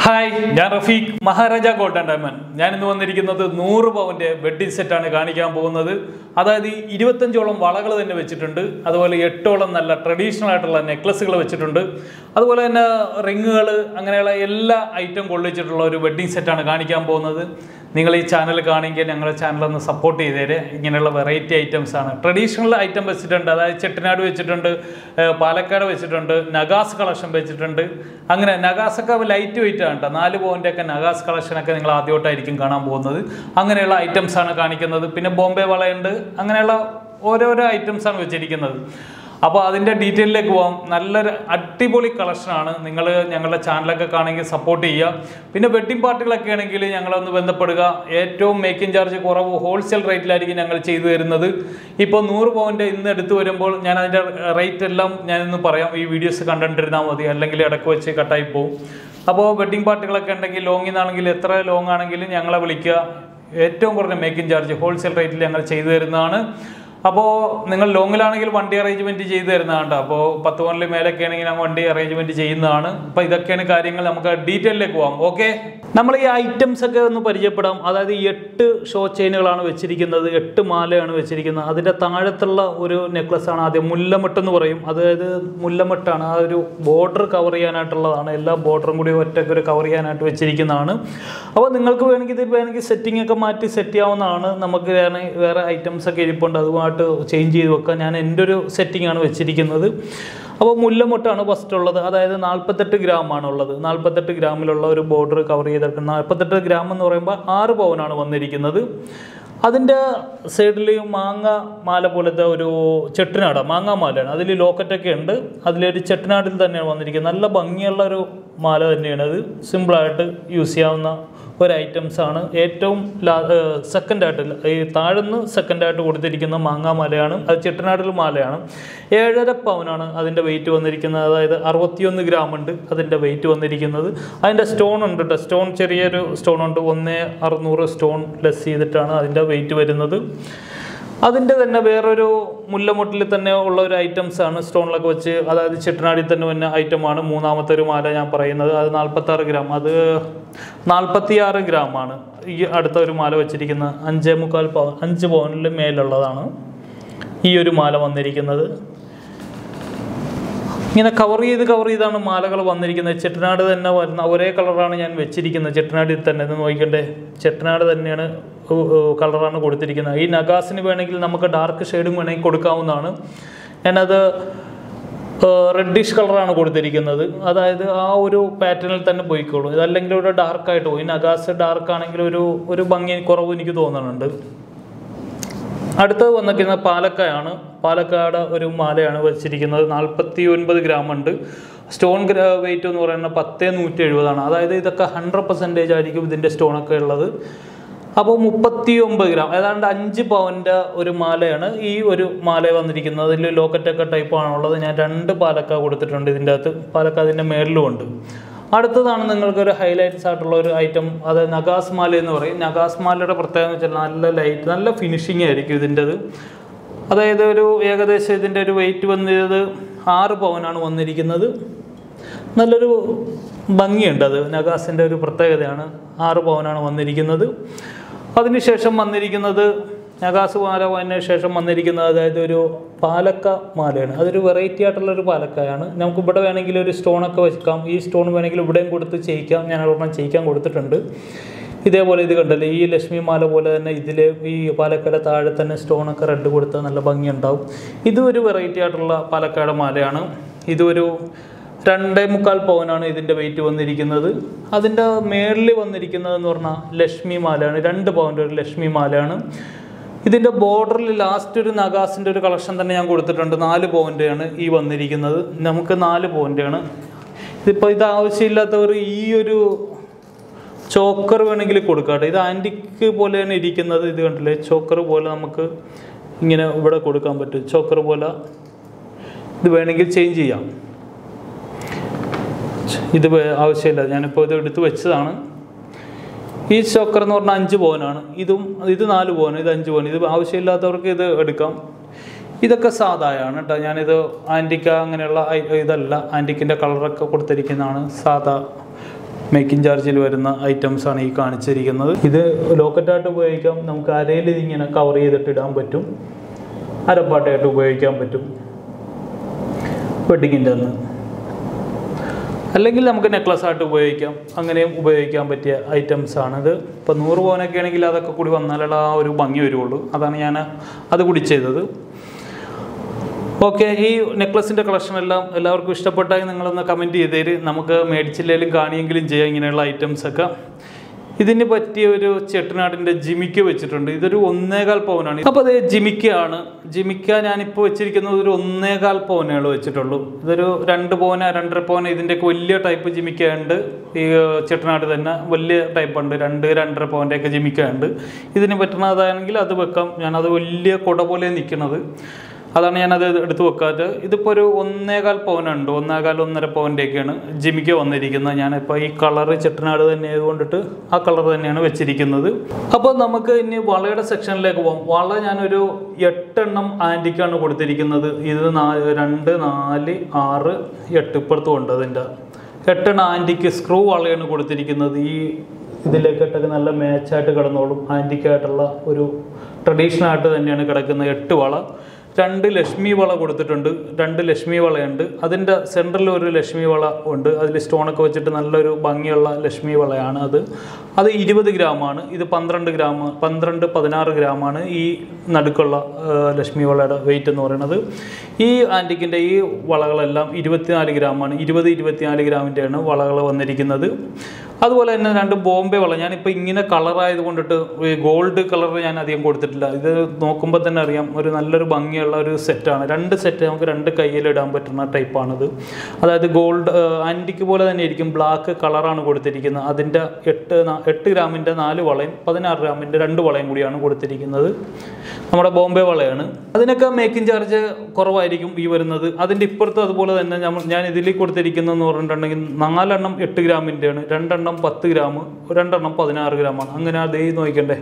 hi ഞാൻ Rafeeq Maharaja gold and diamond ഞാൻ ഇന്ന് വന്നിരിക്കുന്നത് നൂറ് പവന്റെ വെഡ്ഡിംഗ് സെറ്റാണ് കാണിക്കാൻ പോകുന്നത് അതായത് ഈ ഇരുപത്തഞ്ചോളം വളകൾ തന്നെ വെച്ചിട്ടുണ്ട് അതുപോലെ എട്ടോളം നല്ല ട്രഡീഷണൽ ആയിട്ടുള്ള നെക്ലസുകൾ വെച്ചിട്ടുണ്ട് അതുപോലെ തന്നെ റിങ്ങുകൾ അങ്ങനെയുള്ള എല്ലാ ഐറ്റം കൊള്ളിച്ചിട്ടുള്ള ഒരു വെഡ്ഡിംഗ് സെറ്റാണ് കാണിക്കാൻ പോകുന്നത് നിങ്ങൾ ഈ ചാനൽ കാണിക്കുക ഞങ്ങളുടെ ചാനൽ ഒന്ന് സപ്പോർട്ട് ചെയ്തേരെ ഇങ്ങനെയുള്ള വെറൈറ്റി ഐറ്റംസ് ആണ് ട്രഡീഷണൽ ഐറ്റം വെച്ചിട്ടുണ്ട് അതായത് ചെട്ടിനാട് വെച്ചിട്ടുണ്ട് ഏഹ് പാലക്കാട് വെച്ചിട്ടുണ്ട് നഗാസ് കളക്ഷൻ വെച്ചിട്ടുണ്ട് അങ്ങനെ നഗാസൊക്കെ ലൈറ്റ് വെയിറ്റ് ആണ് കേട്ടോ നാല് പോയിന്റ് ഒക്കെ നഗാസ് കളക്ഷനൊക്കെ നിങ്ങൾ ആദ്യമായിട്ടായിരിക്കും കാണാൻ പോകുന്നത് അങ്ങനെയുള്ള ഐറ്റംസ് ആണ് കാണിക്കുന്നത് പിന്നെ ബോംബെ വളയുണ്ട് അങ്ങനെയുള്ള ഓരോരോ ഐറ്റംസ് ആണ് വെച്ചിരിക്കുന്നത് അപ്പോൾ അതിൻ്റെ ഡീറ്റെയിലേക്ക് പോകാം നല്ലൊരു അടിപൊളി കളക്ഷനാണ് നിങ്ങൾ ഞങ്ങളുടെ ചാനലൊക്കെ കാണുമെങ്കിൽ സപ്പോർട്ട് ചെയ്യുക പിന്നെ വെഡ്ഡിംഗ് പാർട്ടികളൊക്കെ ആണെങ്കിൽ ഞങ്ങളൊന്ന് ബന്ധപ്പെടുക ഏറ്റവും മേക്കിംഗ് ചാർജ് കുറവ് ഹോൾസെയിൽ റേറ്റിലായിരിക്കും ഞങ്ങൾ ചെയ്തു തരുന്നത് ഇപ്പോൾ നൂറ് പവൻ്റെ ഇന്ന് എടുത്തു വരുമ്പോൾ ഞാൻ അതിൻ്റെ റേറ്റ് എല്ലാം ഞാനിന്ന് പറയാം ഈ വീഡിയോസ് കണ്ടിട്ടിരുന്നാൽ മതി അല്ലെങ്കിൽ ഇടയ്ക്ക് വെച്ച് കട്ടായി പോകും അപ്പോൾ വെഡ്ഡിംഗ് പാർട്ടികളൊക്കെ ഉണ്ടെങ്കിൽ ലോങ്ങിൽ നിന്നാണെങ്കിൽ എത്ര ലോങ് ആണെങ്കിലും ഞങ്ങളെ വിളിക്കുക ഏറ്റവും കുറഞ്ഞ മേക്കിംഗ് ചാർജ് ഹോൾസെയിൽ റേറ്റിൽ ഞങ്ങൾ ചെയ്തു തരുന്നതാണ് അപ്പോൾ നിങ്ങൾ ലോങ്ങിലാണെങ്കിൽ വണ്ടി അറേഞ്ച്മെൻറ്റ് ചെയ്തു തരുന്നതാണ് അപ്പോൾ പത്ത് പവനിൽ മേലൊക്കെ ആണെങ്കിൽ ഞങ്ങൾ വണ്ടി അറേഞ്ച്മെൻറ്റ് ചെയ്യുന്നതാണ് അപ്പോൾ ഇതൊക്കെയാണ് കാര്യങ്ങൾ നമുക്ക് ഡീറ്റെയിലേക്ക് പോകാം ഓക്കെ നമ്മൾ ഈ ഐറ്റംസ് ഒക്കെ ഒന്ന് പരിചയപ്പെടാം അതായത് ഈ എട്ട് ഷോ ചെയിനുകളാണ് വെച്ചിരിക്കുന്നത് എട്ട് മാലയാണ് വെച്ചിരിക്കുന്നത് അതിൻ്റെ താഴത്തുള്ള ഒരു നെക്ലസ് ആണ് ആദ്യം മുല്ലമെട്ട് എന്ന് പറയും അതായത് മുല്ലമെട്ടാണ് ആ ഒരു ബോർഡർ കവർ ചെയ്യാനായിട്ടുള്ളതാണ് എല്ലാ ബോർഡറും കൂടി ഒറ്റയ്ക്ക് ഒരു കവർ ചെയ്യാനായിട്ട് വെച്ചിരിക്കുന്നതാണ് അപ്പോൾ നിങ്ങൾക്ക് വേണമെങ്കിൽ ഇത് വേണമെങ്കിൽ സെറ്റിംഗ് ഒക്കെ മാറ്റി സെറ്റ് ചെയ്യാവുന്നതാണ് നമുക്ക് വേറെ വേറെ ഐറ്റംസ് ഒക്കെ ഇരിപ്പുണ്ട് അതുമായിട്ട് ചേഞ്ച് ചെയ്ത് വെക്കാം ഞാൻ എൻ്റെ ഒരു സെറ്റിംഗ് ആണ് വെച്ചിരിക്കുന്നത് അപ്പോൾ മുല്ലമൊട്ടാണ് ഫസ്റ്റ് ഉള്ളത് അതായത് നാൽപ്പത്തെട്ട് ഗ്രാമാണ് ഉള്ളത് നാൽപ്പത്തെട്ട് ഗ്രാമിലുള്ള ഒരു ബോർഡർ കവർ ചെയ്തെടുക്കുന്ന നാൽപ്പത്തെട്ട് ഗ്രാം എന്ന് പറയുമ്പോൾ ആറ് പവനാണ് വന്നിരിക്കുന്നത് അതിൻ്റെ സൈഡിൽ മാങ്ങ മാല പോലത്തെ ഒരു ചെട്ടിനാട മാങ്ങ മാലയാണ് അതിൽ ലോക്കറ്റൊക്കെ ഉണ്ട് അതിലൊരു ചെട്ടിനാടിൽ തന്നെയാണ് വന്നിരിക്കുന്നത് നല്ല ഭംഗിയുള്ള ഒരു മാല തന്നെയാണ് അത് സിമ്പിളായിട്ട് യൂസ് ചെയ്യാവുന്ന ഒരു ഐറ്റംസ് ആണ് ഏറ്റവും ലാ സെക്കൻഡായിട്ട് ഈ താഴ്ന്ന് സെക്കൻഡായിട്ട് കൊടുത്തിരിക്കുന്ന മാങ്ങാ മാലയാണ് അത് ചെട്ടനാടിൽ മാലയാണ് ഏഴര പവനാണ് അതിൻ്റെ വെയിറ്റ് വന്നിരിക്കുന്നത് അതായത് അറുപത്തിയൊന്ന് ഗ്രാം ഉണ്ട് അതിൻ്റെ വെയിറ്റ് വന്നിരിക്കുന്നത് അതിൻ്റെ സ്റ്റോൺ ഉണ്ട് കേട്ടോ സ്റ്റോൺ ചെറിയൊരു സ്റ്റോൺ ഉണ്ട് ഒന്ന് അറുന്നൂറ് സ്റ്റോൺ ലെസ് ചെയ്തിട്ടാണ് അതിൻ്റെ വെയിറ്റ് വരുന്നത് അതിൻ്റെ തന്നെ വേറൊരു മുല്ലമുട്ടിൽ തന്നെ ഉള്ള ഒരു ഐറ്റംസ് ആണ് സ്റ്റോണിലൊക്കെ വെച്ച് അതായത് ചെട്ടനാടിൽ തന്നെ വന്ന ഐറ്റമാണ് മൂന്നാമത്തെ ഒരു മാല ഞാൻ പറയുന്നത് അത് നാൽപ്പത്താറ് ഗ്രാം അത് നാൽപ്പത്തിയാറ് ഗ്രാമാണ് ഈ അടുത്ത ഒരു മാല വെച്ചിരിക്കുന്ന അഞ്ചേ മുക്കാൽ പവൻ അഞ്ച് പവനിൽ മേലുള്ളതാണ് ഈ ഒരു മാല വന്നിരിക്കുന്നത് ഇങ്ങനെ കവർ ചെയ്ത് കവർ ചെയ്താണ് മാലകൾ വന്നിരിക്കുന്നത് ചെട്ടനാട് തന്നെ വരുന്ന ഒരേ കളറാണ് ഞാൻ വെച്ചിരിക്കുന്നത് ചെട്ടനാടിൽ തന്നെ ഇത് നോക്കിക്കണ്ടേ ചെട്ടനാട് തന്നെയാണ് കളറാണ് കൊടുത്തിരിക്കുന്നത് ഈ നഗാസിന് വേണമെങ്കിൽ നമുക്ക് ഡാർക്ക് ഷെയ്ഡും വേണമെങ്കിൽ കൊടുക്കാവുന്നതാണ് ഞാനത് റെഡിഷ് കളറാണ് കൊടുത്തിരിക്കുന്നത് അതായത് ആ ഒരു പാറ്റേണിൽ തന്നെ പോയിക്കോളും ഇതല്ലെങ്കിൽ ഒരു ഡാർക്കായിട്ട് പോകും ഈ നഗാസ് ഡാർക്ക് ആണെങ്കിൽ ഒരു ഒരു ഭംഗി കുറവ് എനിക്ക് തോന്നുന്നുണ്ട് അടുത്തത് വന്നിരിക്കുന്നത് പാലക്കായാണ് പാലക്കാട് ഒരു മാലയാണ് വെച്ചിരിക്കുന്നത് നാൽപ്പത്തി ഒൻപത് ഗ്രാം ഉണ്ട് സ്റ്റോൺ വെയിറ്റ് എന്ന് പറയുന്നത് പത്ത് നൂറ്റി എഴുപതാണ് അതായത് ഇതൊക്കെ ഹൺഡ്രഡ് പെർസെൻറ്റേജ് ആയിരിക്കും ഇതിൻ്റെ സ്റ്റോണൊക്കെ ഉള്ളത് അപ്പോൾ മുപ്പത്തി ഒമ്പത് ഗ്രാം ഏതാണ്ട് അഞ്ച് പവൻ്റെ ഒരു മാലയാണ് ഈ ഒരു മാല വന്നിരിക്കുന്നത് അതിൽ ലോക്കറ്റൊക്കെ ടൈപ്പാണുള്ളത് ഞാൻ രണ്ട് പാലക്ക കൊടുത്തിട്ടുണ്ട് ഇതിൻ്റെ അകത്ത് പാലക്ക അതിൻ്റെ മേളിലും ഉണ്ട് അടുത്തതാണ് നിങ്ങൾക്കൊരു ഹൈലൈറ്റ്സ് ആയിട്ടുള്ള ഒരു ഐറ്റം അത് നഗാസ് മാല എന്ന് പറയും നഗാസ് മാലയുടെ പ്രത്യേകത എന്ന് വെച്ചാൽ നല്ല ലൈറ്റ് നല്ല ഫിനിഷിംഗ് ആയിരിക്കും ഇതിൻ്റെത് അതായത് ഒരു ഏകദേശം ഇതിൻ്റെ ഒരു വെയിറ്റ് വന്നത് ആറ് പവനാണ് വന്നിരിക്കുന്നത് നല്ലൊരു ഭംഗിയുണ്ട് അത് നഗാസിൻ്റെ ഒരു പ്രത്യേകതയാണ് ആറ് പവനാണ് വന്നിരിക്കുന്നത് അതിനുശേഷം വന്നിരിക്കുന്നത് നഗാസ് മാല അതിന് ശേഷം വന്നിരിക്കുന്നത് അതായത് ഒരു പാലക്ക മാലയാണ് അതൊരു വെറൈറ്റി ആയിട്ടുള്ള ഒരു പാലക്കയാണ് നമുക്ക് ഇവിടെ വേണമെങ്കിൽ ഒരു സ്റ്റോണൊക്കെ വെക്കാം ഈ സ്റ്റോൺ വേണമെങ്കിൽ ഇവിടെയും കൊടുത്ത് ചെയ്യിക്കാം ഞാൻ ഒരെണ്ണം ചെയ്യിക്കാൻ കൊടുത്തിട്ടുണ്ട് ഇതേപോലെ ഇത് കണ്ടല്ലേ ഈ ലക്ഷ്മി മാല പോലെ തന്നെ ഇതിൽ ഈ പാലക്കാട് താഴെ തന്നെ സ്റ്റോണൊക്കെ റെഡ് കൊടുത്താൽ നല്ല ഭംഗിയുണ്ടാവും ഇതും ഒരു വെറൈറ്റി ആയിട്ടുള്ള പാലക്കാട് മാലയാണ് ഇതൊരു രണ്ടേ മുക്കാൽ പവനാണ് ഇതിൻ്റെ വെയിറ്റ് വന്നിരിക്കുന്നത് അതിൻ്റെ മേളിൽ വന്നിരിക്കുന്നതെന്ന് പറഞ്ഞാൽ ലക്ഷ്മി മാലയാണ് രണ്ട് പവൻ്റെ ഒരു ലക്ഷ്മി മാലയാണ് ഇതിൻ്റെ ബോർഡറിൽ ലാസ്റ്റ് ഒരു നഗാസിൻ്റെ ഒരു കളക്ഷൻ തന്നെ ഞാൻ കൊടുത്തിട്ടുണ്ട് നാല് പോയിൻ്റാണ് ഈ വന്നിരിക്കുന്നത് നമുക്ക് നാല് പോയിൻ്റാണ് ഇതിപ്പോൾ ഇത് ആവശ്യമില്ലാത്തവർ ഈ ഒരു ചോക്കർ വേണമെങ്കിൽ കൊടുക്കാട്ടെ ഇത് ആൻറ്റിക്ക് പോലെയാണ് ഇരിക്കുന്നത് ഇത് കണ്ടില്ലേ ചോക്കർ പോലെ നമുക്ക് ഇങ്ങനെ ഇവിടെ കൊടുക്കാൻ പറ്റും ചോക്കർ പോലെ ഇത് വേണമെങ്കിൽ ചേഞ്ച് ചെയ്യാം ഇത് ആവശ്യമില്ല ഞാനിപ്പോൾ ഇത് എടുത്ത് വെച്ചതാണ് ഈ ചോക്കർ എന്ന് പറഞ്ഞാൽ അഞ്ച് പവനാണ് ഇതും ഇത് നാല് പവൻ ഇത് അഞ്ച് പവൻ ഇത് ആവശ്യമില്ലാത്തവർക്ക് ഇത് എടുക്കാം ഇതൊക്കെ സാധായാണ് കേട്ടോ ഞാനിത് ആൻറ്റിക്ക അങ്ങനെയുള്ള ഐ- ഇതല്ല ആൻറ്റിക്കിൻ്റെ കളറൊക്കെ കൊടുത്തിരിക്കുന്നതാണ് സാധാ മേക്കിംഗ് ചാർജിൽ വരുന്ന ഐറ്റംസ് ആണ് ഈ കാണിച്ചിരിക്കുന്നത് ഇത് ലോക്കറ്റായിട്ട് ഉപയോഗിക്കാം നമുക്ക് അരയിൽ ഇതിങ്ങനെ കവർ ചെയ്തിട്ട് ഇടാൻ പറ്റും അരപ്പാട്ടായിട്ട് ഉപയോഗിക്കാൻ പറ്റും വെഡിങ്ങിൻ്റെ അന്ന് അല്ലെങ്കിൽ നമുക്ക് നെക്ലസ് ആയിട്ട് ഉപയോഗിക്കാം അങ്ങനെയും ഉപയോഗിക്കാൻ പറ്റിയ ഐറ്റംസ് ആണിത് ഇപ്പോൾ നൂറ് പവനൊക്കെ ആണെങ്കിൽ അതൊക്കെ കൂടി വന്നാലുള്ള ആ ഒരു ഭംഗി വരുള്ളൂ അതാണ് ഞാൻ അത് കൂടി ചെയ്തത് ഓക്കെ ഈ നെക്ലസിൻ്റെ കളക്ഷൻ എല്ലാം എല്ലാവർക്കും ഇഷ്ടപ്പെട്ടായി നിങ്ങളൊന്ന് കമൻറ്റ് ചെയ്തേര് നമുക്ക് മേടിച്ചില്ലെങ്കിലും കാണിയെങ്കിലും ചെയ്യാം ഇങ്ങനെയുള്ള ഐറ്റംസ് ഒക്കെ ഇതിന് പറ്റിയ ഒരു ചെട്ടനാടിൻ്റെ ജിമിക്ക വെച്ചിട്ടുണ്ട് ഇതൊരു ഒന്നേകാൽ പവനാണ് അപ്പോൾ അത് ജിമിക്കയാണ് ജിമിക്ക ഞാനിപ്പോൾ വെച്ചിരിക്കുന്നത് ഒരു ഒന്നേകാൽ പവനുകൾ വെച്ചിട്ടുള്ളൂ ഇതൊരു രണ്ട് പവന രണ്ടര പവന ഇതിൻ്റെയൊക്കെ വലിയ ടൈപ്പ് ജിമിക്ക ഉണ്ട് ഈ ചെട്ടനാട് തന്നെ വലിയ ടൈപ്പ് ഉണ്ട് രണ്ട് രണ്ടര പവൻ്റെയൊക്കെ ജിമിക്ക ഉണ്ട് ഇതിന് പറ്റുന്നതാണെങ്കിൽ അത് വെക്കാം ഞാനത് വലിയ കുട പോലെ നിൽക്കുന്നത് അതാണ് ഞാനത് എടുത്ത് വെക്കാറ് ഇതിപ്പോൾ ഒരു ഒന്നേകാൽ പവനുണ്ട് ഒന്നേകാൽ ഒന്നര പവൻ്റെയൊക്കെയാണ് ജിമിക്ക് വന്നിരിക്കുന്നത് ഞാനിപ്പോൾ ഈ കളറ് ചെട്ടനാട് തന്നെ ആയതുകൊണ്ടിട്ട് ആ കളർ തന്നെയാണ് വെച്ചിരിക്കുന്നത് അപ്പോൾ നമുക്ക് ഇനി വളയുടെ സെക്ഷനിലേക്ക് പോകാം വള ഞാനൊരു എട്ടെണ്ണം ആൻറ്റിക്കാണ് കൊടുത്തിരിക്കുന്നത് ഇത് നാല് രണ്ട് നാല് ആറ് എട്ട് ഇപ്പുറത്തും ഉണ്ട് അതിൻ്റെ എട്ടെണ്ണം ആൻറ്റിക്ക് സ്ക്രൂ വളയാണ് കൊടുത്തിരിക്കുന്നത് ഈ ഇതിലേക്കിട്ടൊക്കെ നല്ല മാച്ചായിട്ട് കിടന്നോളും ആൻറ്റിക്കായിട്ടുള്ള ഒരു ട്രഡീഷണൽ ആയിട്ട് തന്നെയാണ് കിടക്കുന്ന എട്ട് വള രണ്ട് ലക്ഷ്മി വള കൊടുത്തിട്ടുണ്ട് രണ്ട് ലക്ഷ്മി വളയുണ്ട് അതിൻ്റെ സെൻറ്ററിൽ ഒരു ലക്ഷ്മി വള ഉണ്ട് അതിൽ സ്റ്റോണൊക്കെ വെച്ചിട്ട് നല്ലൊരു ഭംഗിയുള്ള ലക്ഷ്മി വളയാണ് അത് അത് ഇരുപത് ഗ്രാമാണ് ഇത് പന്ത്രണ്ട് ഗ്രാം പന്ത്രണ്ട് പതിനാറ് ഗ്രാമാണ് ഈ നടുക്കുള്ള ആ, ലക്ഷ്മി വളയുടെ വെയിറ്റ് എന്ന് പറയുന്നത് ഈ ആൻറ്റിക്കിൻ്റെ ഈ വളകളെല്ലാം ഇരുപത്തിനാല് ഗ്രാമാണ് ഇരുപത് ഇരുപത്തിനാല് ഗ്രാമിൻ്റെയാണ് വളകൾ വന്നിരിക്കുന്നത് അതുപോലെ തന്നെ രണ്ട് ബോംബെ വള ഞാനിപ്പോൾ ഇങ്ങനെ കളറായത് കൊണ്ടിട്ട് ഈ ഗോൾഡ് കളർ ഞാൻ അധികം കൊടുത്തിട്ടില്ല ഇത് നോക്കുമ്പോൾ തന്നെ അറിയാം ഒരു നല്ലൊരു ഭംഗിയുള്ള ഒരു സെറ്റാണ് രണ്ട് സെറ്റ് നമുക്ക് രണ്ട് കയ്യിൽ ഇടാൻ പറ്റുന്ന ടൈപ്പാണിത് അതായത് ഗോൾഡ് ആൻറ്റിക്ക് പോലെ തന്നെ ഇരിക്കും ബ്ലാക്ക് കളറാണ് കൊടുത്തിരിക്കുന്നത് അതിൻ്റെ എട്ട് നാ- എട്ട് ഗ്രാമിൻ്റെ നാല് വളയും പതിനാറ് ഗ്രാമിൻ്റെ രണ്ട് വളയും കൂടിയാണ് കൊടുത്തിരിക്കുന്നത് നമ്മുടെ ബോംബെ വളയാണ് അതിനൊക്കെ മേക്കിംഗ് ചാർജ് കുറവായിരിക്കും ഈ വരുന്നത് അതിൻ്റെ ഇപ്പുറത്ത് അതുപോലെ തന്നെ നമ്മൾ ഞാൻ ഇതിൽ കൊടുത്തിരിക്കുന്നതെന്ന് പറഞ്ഞിട്ടുണ്ടെങ്കിൽ നാലെണ്ണം എട്ട് ഗ്രാമിൻ്റെയാണ് രണ്ടെണ്ണം പത്ത് ഗ്രാം രണ്ടെണ്ണം പതിനാറ് ഗ്രാമാണ് അങ്ങനെ അതേ നോക്കണ്ടേ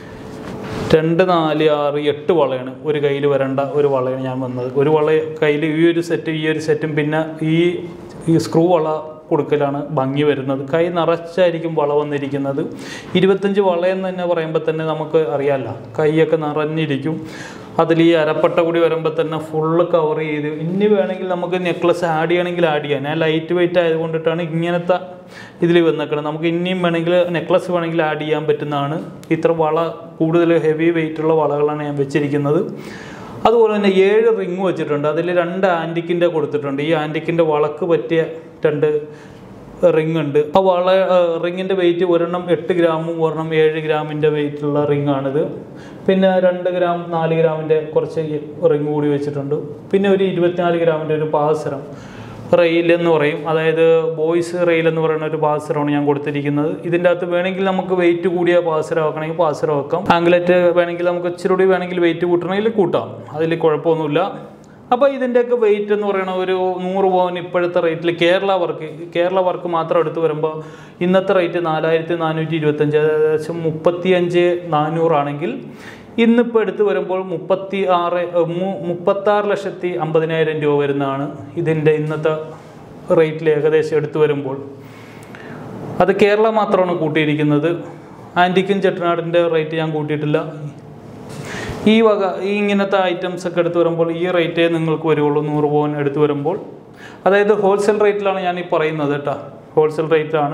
രണ്ട് നാല് ആറ് എട്ട് വളയാണ് ഒരു കയ്യിൽ വരേണ്ട ഒരു വളയാണ് ഞാൻ വന്നത് ഒരു വള കയ്യിൽ ഈ ഒരു സെറ്റ് ഈ ഒരു സെറ്റും പിന്നെ ഈ ഈ സ്ക്രൂ വള കൊടുക്കലാണ് ഭംഗി വരുന്നത് കൈ നിറച്ചായിരിക്കും വള വന്നിരിക്കുന്നത് ഇരുപത്തഞ്ച് വളയെന്ന് തന്നെ പറയുമ്പോൾ തന്നെ നമുക്ക് അറിയാമല്ലോ കൈയൊക്കെ നിറഞ്ഞിരിക്കും അതിൽ ഈ അരപ്പട്ട കൂടി വരുമ്പോൾ തന്നെ ഫുള്ള് കവർ ചെയ്ത് ഇനി വേണമെങ്കിൽ നമുക്ക് നെക്ലസ് ആഡ് ചെയ്യണമെങ്കിൽ ആഡ് ചെയ്യാം ഞാൻ ലൈറ്റ് വെയിറ്റ് ആയതുകൊണ്ടിട്ടാണ് ഇങ്ങനത്തെ ഇതിൽ വന്നേക്കുന്നത് നമുക്ക് ഇനിയും വേണമെങ്കിൽ നെക്ലസ് വേണമെങ്കിൽ ആഡ് ചെയ്യാൻ പറ്റുന്നതാണ് ഇത്ര വള കൂടുതൽ ഹെവി വെയിറ്റ് ഉള്ള വളകളാണ് ഞാൻ വെച്ചിരിക്കുന്നത് അതുപോലെ തന്നെ ഏഴ് റിങ് വെച്ചിട്ടുണ്ട് അതിൽ രണ്ട് ആൻറ്റിക്കിൻ്റെ കൊടുത്തിട്ടുണ്ട് ഈ ആൻറ്റിക്കിൻ്റെ വളക്ക് പറ്റിയ രണ്ട് റിങ് ഉണ്ട് ആ വള റിങ്ങിൻ്റെ വെയിറ്റ് ഒരെണ്ണം എട്ട് ഗ്രാമും ഒരെണ്ണം ഏഴ് ഗ്രാമിൻ്റെ വെയിറ്റുള്ള റിങ് ആണിത് പിന്നെ രണ്ട് ഗ്രാം നാല് ഗ്രാമിൻ്റെ കുറച്ച് റിങ് കൂടി വെച്ചിട്ടുണ്ട് പിന്നെ ഒരു ഇരുപത്തിനാല് ഗ്രാമിൻ്റെ ഒരു പാസരം റെയിൽ എന്ന് പറയും അതായത് ബോയ്സ് റെയിൽ എന്ന് പറയുന്ന ഒരു പാസരമാണ് ഞാൻ കൊടുത്തിരിക്കുന്നത് ഇതിൻ്റെ അകത്ത് വേണമെങ്കിൽ നമുക്ക് വെയിറ്റ് കൂടിയ പാസരം ആക്കണമെങ്കിൽ പാസരം ആക്കാം ആംഗ്ലറ്റ് വേണമെങ്കിൽ നമുക്ക് ഇച്ചിരി കൂടി വേണമെങ്കിൽ വെയിറ്റ് കൂട്ടണമെങ്കിൽ കൂട്ടാം അതിൽ കുഴപ്പമൊന്നുമില്ല അപ്പോൾ ഇതിൻ്റെയൊക്കെ വെയിറ്റ് എന്ന് പറയുന്ന ഒരു നൂറ് പവൻ ഇപ്പോഴത്തെ റേറ്റിൽ കേരള വർക്ക് കേരള വർക്ക് മാത്രം എടുത്ത് വരുമ്പോൾ ഇന്നത്തെ റേറ്റ് നാലായിരത്തി നാനൂറ്റി ഇരുപത്തഞ്ച് ഏകദേശം മുപ്പത്തിയഞ്ച് നാനൂറാണെങ്കിൽ ഇന്നിപ്പോൾ എടുത്ത് വരുമ്പോൾ മുപ്പത്തി ആറ് മുപ്പത്താറ് ലക്ഷത്തി അമ്പതിനായിരം രൂപ വരുന്നതാണ് ഇതിൻ്റെ ഇന്നത്തെ റേറ്റിൽ ഏകദേശം എടുത്തു വരുമ്പോൾ അത് കേരള മാത്രമാണ് കൂട്ടിയിരിക്കുന്നത് ആൻറ്റിക്കും ചെട്ടനാടിൻ്റെ റേറ്റ് ഞാൻ കൂട്ടിയിട്ടില്ല ഈ വക ഈ ഇങ്ങനത്തെ ഐറ്റംസ് ഒക്കെ എടുത്തു വരുമ്പോൾ ഈ റേറ്റേ നിങ്ങൾക്ക് വരുള്ളൂ നൂറ് പവൻ എടുത്തു വരുമ്പോൾ അതായത് ഹോൾസെയിൽ റേറ്റിലാണ് ഞാൻ ഈ പറയുന്നത് കേട്ടോ ഹോൾസെയിൽ റേറ്റിലാണ്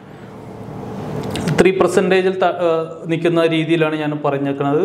ത്രീ പെർസെൻറ്റേജിൽ നിൽക്കുന്ന രീതിയിലാണ് ഞാൻ പറഞ്ഞേക്കുന്നത്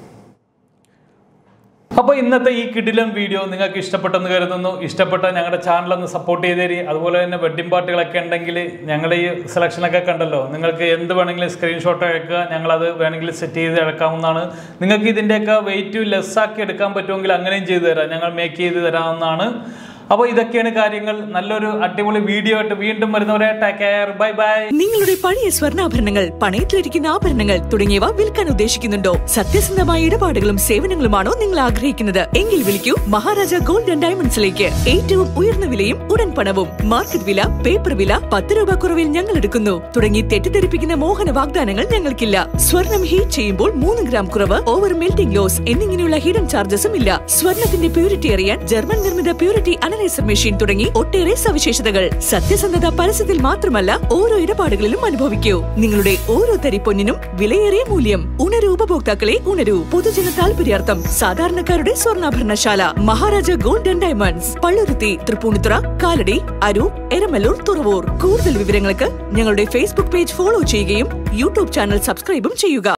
അപ്പോൾ ഇന്നത്തെ ഈ കിടിലം വീഡിയോ നിങ്ങൾക്ക് ഇഷ്ടപ്പെട്ടെന്ന് കരുതുന്നു ഇഷ്ടപ്പെട്ട ഞങ്ങളുടെ ചാനൽ ഒന്ന് സപ്പോർട്ട് ചെയ്തേരി അതുപോലെ തന്നെ വെഡ്ഡിംഗ് പാർട്ടികളൊക്കെ ഉണ്ടെങ്കിൽ ഞങ്ങളുടെ ഈ സെലക്ഷനൊക്കെ കണ്ടല്ലോ നിങ്ങൾക്ക് എന്ത് വേണമെങ്കിലും സ്ക്രീൻഷോട്ട് അയക്കുക ഞങ്ങളത് വേണമെങ്കിൽ സെറ്റ് ചെയ്ത് ഇറക്കാവുന്നതാണ് നിങ്ങൾക്ക് ഇതിൻ്റെയൊക്കെ വെയിറ്റ് ലെസ്സാക്കി എടുക്കാൻ പറ്റുമെങ്കിൽ അങ്ങനെയും ചെയ്തു തരാം ഞങ്ങൾ മേക്ക് ചെയ്ത് തരാവുന്നതാണ് അപ്പോൾ ഇതൊക്കെയാണ് കാര്യങ്ങൾ നല്ലൊരു അടിപൊളി വീഡിയോ ആയിട്ട് വീണ്ടും വരുന്നവരെ ടേക്ക് കെയർ ബൈ ബൈ നിങ്ങളുടെ പഴയ സ്വർണ്ണാഭരണങ്ങൾ പണയത്തിലിരിക്കുന്ന ആഭരണങ്ങൾ തുടങ്ങിയവ വിൽക്കാൻ ഉദ്ദേശിക്കുന്നുണ്ടോ സത്യസന്ധമായ ഇടപാടുകളും സേവനങ്ങളുമാണോ നിങ്ങൾ ആഗ്രഹിക്കുന്നത് എങ്കിൽ വിളിക്കൂ മഹാരാജ ഗോൾഡ് ആൻഡ് ഡയമണ്ട്സിലേക്ക് ഏറ്റവും ഉയർന്ന വിലയും ഉടൻ പണവും മാർക്കറ്റ് വില പേപ്പർ വില പത്ത് രൂപ കുറവിൽ ഞങ്ങൾ എടുക്കുന്നു തുടങ്ങി തെറ്റിദ്ധരിപ്പിക്കുന്ന മോഹന വാഗ്ദാനങ്ങൾ ഞങ്ങൾക്കില്ല സ്വർണം ഹീറ്റ് ചെയ്യുമ്പോൾ മൂന്ന് ഗ്രാം കുറവ് ഓവർ മെൽറ്റിംഗ് ലോസ് എന്നിങ്ങനെയുള്ള ഹിഡൻ ചാർജസും ഇല്ല സ്വർണത്തിന്റെ പ്യൂരിറ്റി അറിയാൻ ജർമ്മൻ നിർമ്മിത പ്യൂരിറ്റി അനലൈസർ മെഷീൻ തുടങ്ങി ഒട്ടേറെ സവിശേഷതകൾ സത്യസന്ധത പരസ്യത്തിൽ മാത്രമല്ല ഓരോ ഇടപാടുകളിലും അനുഭവിക്കൂ നിങ്ങളുടെ ഓരോ തരി പൊന്നിനും വിലയേറിയ മൂല്യം ഉണരൂ ഉപഭോക്താക്കളെ ഉണരൂ പൊതുജന താൽപര്യാർത്ഥം സാധാരണക്കാരുടെ സ്വർണ്ണാഭരണശാല Maharaja gold and diamonds Palluruthy Tripunithura Kalady Aroor Eramalloor Thuravoor കൂടുതൽ വിവരങ്ങൾക്ക് ഞങ്ങളുടെ ഫേസ്ബുക്ക് പേജ് ഫോളോ ചെയ്യുകയും യൂട്യൂബ് ചാനൽ സബ്സ്ക്രൈബും ചെയ്യുക